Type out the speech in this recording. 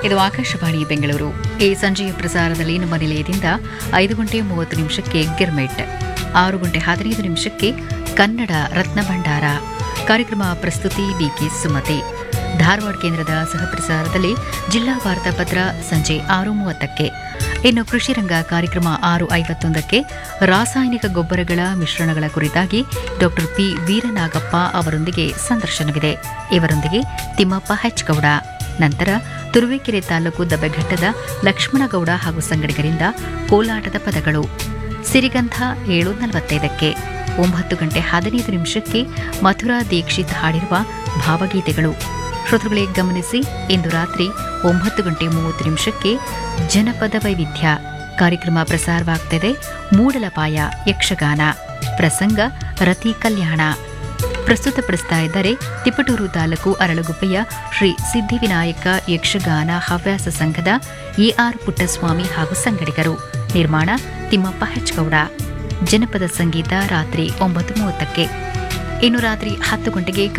ಇದು ಆಕಾಶವಾಣಿ ಬೆಂಗಳೂರು ಈ ಸಂಜೆಯ ಪ್ರಸಾರದಲ್ಲಿ ನಮ್ಮ ನಿಲಯದಿಂದ ಐದು ಗಂಟೆ ಮೂವತ್ತು ನಿಮಿಷಕ್ಕೆ ಗಿರ್ಮೆಟ್ ಆರು ಗಂಟೆ ಹದಿನೈದು ನಿಮಿಷಕ್ಕೆ ಕನ್ನಡ ರತ್ನ ಭಂಡಾರ ಕಾರ್ಯಕ್ರಮ ಪ್ರಸ್ತುತಿ ಬಿಕೆ ಸುಮತಿ ಧಾರವಾಡ ಕೇಂದ್ರದ ಸಹಪ್ರಸಾರದಲ್ಲಿ ಜಿಲ್ಲಾ ವಾರ್ತಾಪತ್ರ ಸಂಜೆ ಆರು ಮೂವತ್ತಕ್ಕೆ ಇನ್ನು ಕೃಷಿ ರಂಗ ಕಾರ್ಯಕ್ರಮ ಆರು ಐವತ್ತೊಂದಕ್ಕೆ ರಾಸಾಯನಿಕ ಗೊಬ್ಬರಗಳ ಮಿಶ್ರಣಗಳ ಕುರಿತಾಗಿ ಡಾಕ್ಟರ್ ಪಿ ವೀರನಾಗಪ್ಪ ಅವರೊಂದಿಗೆ ಸಂದರ್ಶನವಿದೆ ಇವರೊಂದಿಗೆ ತಿಮ್ಮಪ್ಪ ಹೆಚ್ಗೌಡ ನಂತರ ತುರುವೇಕೆರೆ ತಾಲೂಕು ದಬ್ಬೆಘಟ್ಟದ ಲಕ್ಷ್ಮಣಗೌಡ ಹಾಗೂ ಸಂಗಡಿಗರಿಂದ ಕೋಲಾಟದ ಪದಗಳು ಸಿರಿಗಂಧ ಏಳು ನಲವತ್ತೈದಕ್ಕೆ ಒಂಬತ್ತು ಗಂಟೆ ಹದಿನೈದು ನಿಮಿಷಕ್ಕೆ ಮಥುರಾ ದೀಕ್ಷಿತ್ ಹಾಡಿರುವ ಭಾವಗೀತೆಗಳು ಶ್ರೋತೃಗಳೇ ಗಮನಿಸಿ ಇಂದು ರಾತ್ರಿ ಒಂಬತ್ತು ಗಂಟೆ ಮೂವತ್ತು ನಿಮಿಷಕ್ಕೆ ಜನಪದ ವೈವಿಧ್ಯ ಕಾರ್ಯಕ್ರಮ ಪ್ರಸಾರವಾಗ್ತಿದೆ ಮೂಡಲಪಾಯ ಯಕ್ಷಗಾನ ಪ್ರಸಂಗ ರತಿ ಕಲ್ಯಾಣ ಪ್ರಸ್ತುತಪಡಿಸ್ತಾ ಇದ್ದಾರೆ ತಿಪಟೂರು ತಾಲೂಕು ಅರಳಗುಪ್ಪೆಯ ಶ್ರೀ ಸಿದ್ಧಿವಿನಾಯಕ ಯಕ್ಷಗಾನ ಹವ್ಯಾಸ ಸಂಘದ ಎಆರ್ ಪುಟ್ಟಸ್ವಾಮಿ ಹಾಗೂ ಸಂಗಡಿಗರು ನಿರ್ಮಾಣ ತಿಮ್ಮಪ್ಪ ಹೆಚ್ಗೌಡ ಜನಪದ ಸಂಗೀತ ರಾತ್ರಿ ಒಂಬತ್ತು ಮೂವತ್ತಕ್ಕೆ ಇನ್ನು ರಾತ್ರಿ ಹತ್ತು ಗಂಟೆಗೆ